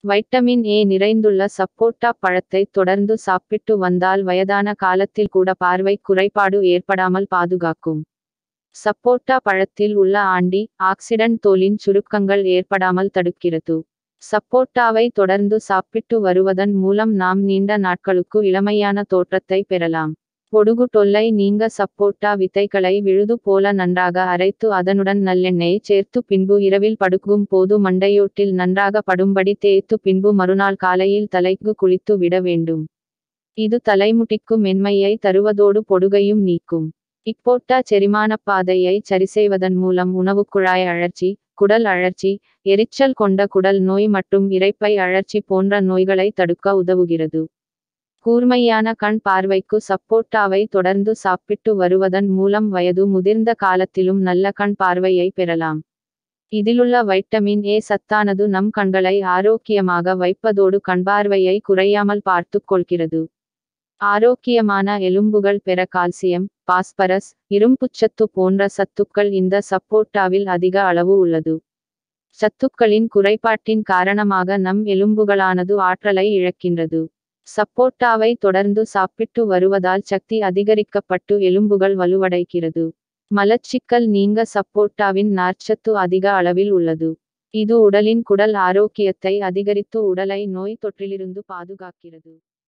vitamin A நிறைந்துள்ள சப்போட்டா பழத்தை தொடர்ந்து சாப்பிட்டு வந்தால் வயதான காலத்தில் கூட பார்வை குறைபாடு ஏற்படாமல் பாதுகாக்கும் சப்போட்டா பழத்தில் உள்ள ஆண்டி ஆக்சிடன்ட் தோலின் சுருக்கங்கள் ஏற்படாமல் தடுக்கிறது சப்போட்டாவை தொடர்ந்து சாப்பிட்டு வருவதன் மூலம் நாம் நீண்ட நாட்களுக்கு இளமையான தோற்றத்தை பெறலாம் பொடுகு தொல்லை நீங்க சப்போட்டா விதைகளை விழுது போல நன்றாக அரைத்து அதனுடன் நல்லெண்ணெய் சேர்த்து பின்பு இரவில் படுக்கும் போது மண்டையோட்டில் நன்றாக படும்படி தேய்த்து பின்பு மறுநாள் காலையில் தலைக்கு குளித்து விட வேண்டும் இது தலைமுடிக்கு மென்மையை தருவதோடு பொடுகையும் நீக்கும் இப்போட்டா செரிமான பாதையை சரிசெய்வதன் மூலம் உணவுக்குழாய் அழற்சி குடல் அழற்சி எரிச்சல் கொண்ட குடல் நோய் மற்றும் இரைப்பை அழற்சி போன்ற நோய்களை தடுக்க உதவுகிறது கூர்மையான கண் பார்வைக்கு சப்போட்டாவை தொடர்ந்து சாப்பிட்டு வருவதன் மூலம் வயது முதிர்ந்த காலத்திலும் நல்ல கண் பார்வையை பெறலாம் இதிலுள்ள வைட்டமின் ஏ சத்தானது நம் கண்களை ஆரோக்கியமாக வைப்பதோடு கண்பார்வையை குறையாமல் பார்த்துக் கொள்கிறது ஆரோக்கியமான எலும்புகள் பெற கால்சியம் பாஸ்பரஸ் இரும்புச்சத்து போன்ற சத்துக்கள் இந்த சப்போட்டாவில் அதிக அளவு உள்ளது சத்துக்களின் குறைபாட்டின் காரணமாக நம் எலும்புகளானது ஆற்றலை இழக்கின்றது சப்போட்டாவை தொடர்ந்து சாப்பிட்டு வருவதால் சக்தி அதிகரிக்கப்பட்டு எலும்புகள் வலுவடைகிறது மலச்சிக்கல் நீங்க சப்போட்டாவின் நார்ச்சத்து அதிக அளவில் உள்ளது இது உடலின் குடல் ஆரோக்கியத்தை அதிகரித்து உடலை நோய் தொற்றிலிருந்து பாதுகாக்கிறது